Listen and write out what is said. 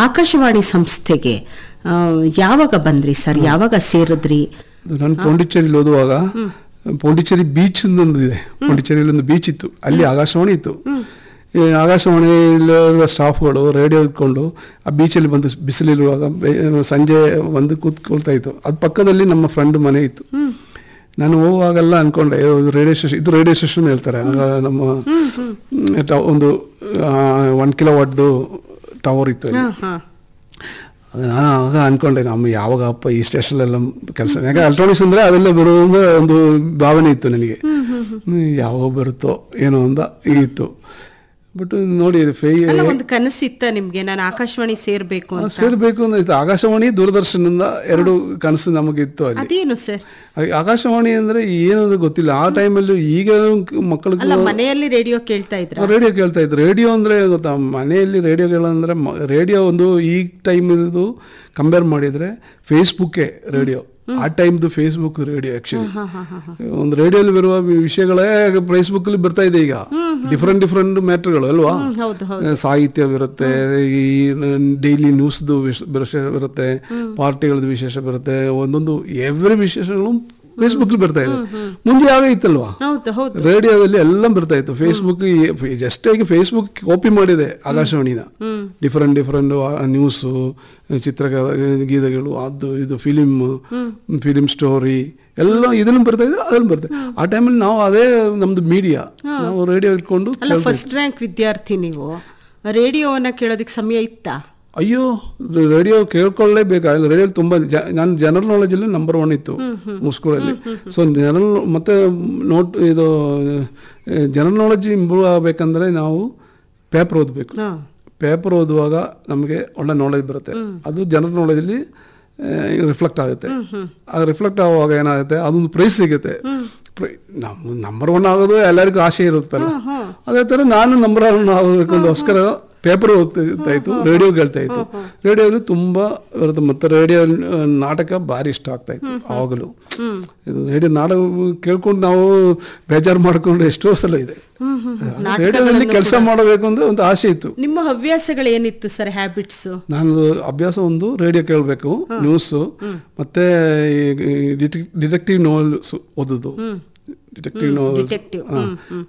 ಆಕಾಶವಾಣಿ ಸಂಸ್ಥೆಗೆ ಆ, ಯಾವಾಗ ಬಂದ್ರಿ ಸರ್ ಯಾವಾಗ ಸೇರಿದ್ರಿ ಅದು ನಾನು ಪಾಂಡಿಚೇರಿಲಿ ಓದುವಾಗ ಪಾಂಡಿಚೇರಿ ಬೀಚ್ ಒಂದು ಇದೆ ಪಾಂಡಿಚೇರಿಯಲ್ಲಿ ಒಂದು ಬೀಚ್ ಇತ್ತು ಅಲ್ಲಿ ಆಕಾಶವಾಣಿ ಇತ್ತು ಈ ಆಕಾಶವಾಣಿಯಲ್ಲಿರುವ ಸ್ಟಾಫ್ಗಳು ರೇಡಿಯೋ ಇಟ್ಕೊಂಡು ಆ ಬೀಚಲ್ಲಿ ಬಂದು ಬಿಸಿಲಿರುವಾಗ ಬೆ- ಸಂಜೆ ಬಂದು ಕೂತ್ಕೊಳ್ತಾ ಇತ್ತು ಅದು ಪಕ್ಕದಲ್ಲಿ ನಮ್ಮ ಫ್ರೆಂಡ್ ಮನೆ ಇತ್ತು ನಾನು ಹೋಗುವಾಗೆಲ್ಲ ಅನ್ಕೊಂಡೆ "ಏ, ಇದು ರೇಡಿಯೋ ಸ್ಟೇಷನ್ ಇದು ರೇಡಿಯೋ ಸ್ಟೇಷನ್ ಹೇಳ್ತಾರೆ ಆಗ ನಮ್ಮ ಮ್, ಟ- ಒಂದು ಒನ್ ಕಿಲೋ ವಾಟ್ದು ಟವರ್ ಇತ್ತು ಅಲ್ಲಿ. ಹಾ, ಹಾ. ಅದು ನಾನು ಆಗ ಅನ್ಕೊಂಡೆ ನಮ್ಮ ಯಾವಾಗಪ್ಪ ಈ ಸ್ಟೇಷನಲ್ಲೆಲ್ಲ ಕೆಲಸ ಯಾಕೆ ಎಲೆಕ್ಟ್ರಾನಿಕ್ಸ್ ಅಂದರೆ ಅದೆಲ್ಲ ಬರೋದು ಒಂದು ಭಾವನೆ ಇತ್ತು ನನಗೆ ಹ್ಮ್, ಯಾವಾಗ ಬರುತ್ತೋ ಏನೋ ಅಂತ ಇತ್ತು ಬಟ್ ನೋಡಿ ಫೇ ಅಲ್ಲ ಒಂದು ಕನಸಿತ್ತ ನಿಮ್ಗೆ ನಾನು ಆಕಾಶವಾಣಿ ಸೇರ್ಬೇಕು ಅಂತ ಸೇರಬೇಕು ಅಂದ್ರೆ ಇತ್ತು ಆಕಾಶವಾಣಿ ದೂರದರ್ಶನದಿಂದ ಎರಡು ಕನಸು ನಮಗಿತ್ತು ಅಲ್ಲಿ ಅದೇನು ಸರ್ ಆ- ಆಕಾಶವಾಣಿ ಅಂದ್ರೆ ಏನದು ಗೊತ್ತಿಲ್ಲ ಆ ಟೈಮಲ್ಲಿ ಈಗ ಮಕ್ಕಳಿಗೆ ಅಲ್ಲ ಮನೆಯಲ್ಲಿ ರೇಡಿಯೋ ಕೇಳ್ತಾ ಇದ್ರ ರೇಡಿಯೋ ಕೇಳ್ತಾ ಇದ್ರು ರೇಡಿಯೋ ಅಂದ್ರೆ ಗೊತ್ತಾ ಮನೆಯಲ್ಲಿ ರೇಡಿಯೋ ಕೇಳಂದ್ರೆ ರೇಡಿಯೋ ಒಂದು ಈ ಟೈಮ್ ಇರೋದು ಕಂಪೇರ್ ಮಾಡಿದ್ರೆ ಫೇಸ್ಬುಕ್ಕೇ ರೇಡಿಯೋ ಆ ಟೈಮ್ದು ಫೇಸ್ಬುಕ್ ರೇಡಿಯೋ ಆಕ್ಚುಲಿ ಒಂದು ರೇಡಿಯೋಲಿ ಬರುವ ವಿಷಯಗಳೇ ಫೇಸ್ಬುಕ್ ಅಲ್ಲಿ ಬರ್ತಾ ಇದೆ ಈಗ ಡಿಫ್ರೆಂಟ್ ಡಿಫ್ರೆಂಟ್ ಮ್ಯಾಟ್ರ್ಗಳು ಅಲ್ವಾ ಹೌದು ಹೌದು ಸಾಹಿತ್ಯ ಬರುತ್ತೆ ಈ ಡೈಲಿ ನ್ಯೂಸ್ದು ವಿಷಯ ಬರುತ್ತೆ ಪಾರ್ಟಿಗಳದ್ದು ವಿಶೇಷ ಬರುತ್ತೆ ಒಂದೊಂದು ಎವ್ರಿ ವಿಶೇಷಗಳು ಫೇಸ್ಬುಕ್ ಬರ್ತಾ ಇದೆ ಮುಂದೆ ಆಗ ಇತ್ತಲ್ವಾ ಹೌದು ಹೌದು ರೇಡಿಯೋದಲ್ಲಿ ಎಲ್ಲ ಬರ್ತಾ ಇತ್ತು ಫೇಸ್ಬುಕ್ ಜಸ್ಟ್ ಆಗಿ ಫೇಸ್ಬುಕ್ ಕಾಪಿ ಮಾಡಿದೆ ಆಕಾಶವಾಣಿನ ಡಿಫರೆಂಟ್ ಡಿಫರೆಂಟ್ ನ್ಯೂಸು ಚಿತ್ರ ಗೀತೆಗಳು ಅದು ಇದು ಫಿಲಿಮ್ ಫಿಲಿಮ್ ಸ್ಟೋರಿ ಎಲ್ಲ ಇದನ್ನು ಬರ್ತಾ ಇದೆ ಅದ್ರಲ್ಲಿ ಬರ್ತಾ ಇದೆ ಆ ಟೈಮಲ್ಲಿ ನಾವು ಅದೇ ನಮ್ದು ಮೀಡಿಯಾ ನಾವು ರೇಡಿಯೋ ಇಟ್ಕೊಂಡು ಅಲ್ಲ ಫಸ್ಟ್ ರ್ಯಾಂಕ್ ವಿದ್ಯಾರ್ಥಿ ನೀವು ರೇಡಿಯೋವನ್ನ ಕೇಳೋದಕ್ಕೆ ಸಮಯ ಇತ್ತಾ ಅಯ್ಯೋ ರೇಡಿಯೋ ಕೇಳ್ಕೊಳ್ಳೇಬೇಕಾಗಿಲ್ಲ ರೇಡಿಯೋ ತುಂಬ ಜ- ನಾನು ಜನರಲ್ ನಾಲೆಜಲ್ಲಿ ನಂಬರ್ ಒನ್ ಇತ್ತು ಸ್ಕೂಲಲ್ಲಿ ಸೊ ಜನರಲ್ ಮತ್ತೆ ನೋಟ್ ಇದು ಜನರಲ್ ನಾಲೆಜ್ ಇಂಪ್ರೂವ್ ಆಗಬೇಕಂದ್ರೆ ನಾವು ಪೇಪರ್ ಓದಬೇಕು ಹಾ. ಪೇಪರ್ ಓದುವಾಗ ನಮಗೆ ಒಳ್ಳೆ ನಾಲೆಜ್ ಬರುತ್ತೆ ಅದು ಜನರಲ್ ನಾಲೆಜಲ್ಲಿ ರಿಫ್ಲೆಕ್ಟ್ ಆಗುತ್ತೆ ಆ ರಿಫ್ಲೆಕ್ಟ್ ಆಗುವಾಗ ಏನಾಗುತ್ತೆ ಅದೊಂದು ಪ್ರೈಸ್ ಸಿಗುತ್ತೆ ಪ್ರೈ- ನಮ್ಮ ನಂಬರ್ ಒನ್ ಆಗೋದು ಎಲ್ಲರಿಗೂ ಆಸೆ ಇರುತ್ತಲ್ಲ ಅದೇ ಥರ ನಾನು ನಂಬರ್ ಒನ್ ಆಗಬೇಕು ಅಂದೋಸ್ಕರ ಪೇಪರ್ ಓದ್ತಾ ಇತ್ತು ರೇಡಿಯೋ ಕೇಳ್ತಾ ಇತ್ತು ರೇಡಿಯೋಲಿ ತುಂಬಾ ಬರುತ್ತೆ ಮತ್ತೆ ರೇಡಿಯೋ ನಾಟಕ ಭಾರಿ ಇಷ್ಟ ಆಗ್ತಾ ಇತ್ತು ಆವಾಗಲೂ ರೇಡಿಯೋ ನಾಟಕ ಕೇಳ್ಕೊಂಡು ನಾವು ಬೇಜಾರು ಮಾಡ್ಕೊಂಡು ಎಷ್ಟೋ ಸಲ ಇದೆ ರೇಡಿಯೋದಲ್ಲಿ ಕೆಲಸ ಮಾಡಬೇಕು ಅಂತ ಒಂದು ಆಸೆ ಇತ್ತು ನಿಮ್ಮ ಹವ್ಯಾಸಗಳು ಏನಿತ್ತು ಸರ್ ಹ್ಯಾಬಿಟ್ಸ್ ನಾನು ಅಭ್ಯಾಸ ಒಂದು ರೇಡಿಯೋ ಕೇಳಬೇಕು ನ್ಯೂಸು ಮತ್ತೆ ಡಿಟೆಕ್ಟಿವ್ ನೋವೆಲ್ಸ್ ಓದೋದು ಡಿಟೆಕ್ಟಿವ್ ನೋವೆಲ್ಸ್ detective. ಹ್ಮ್,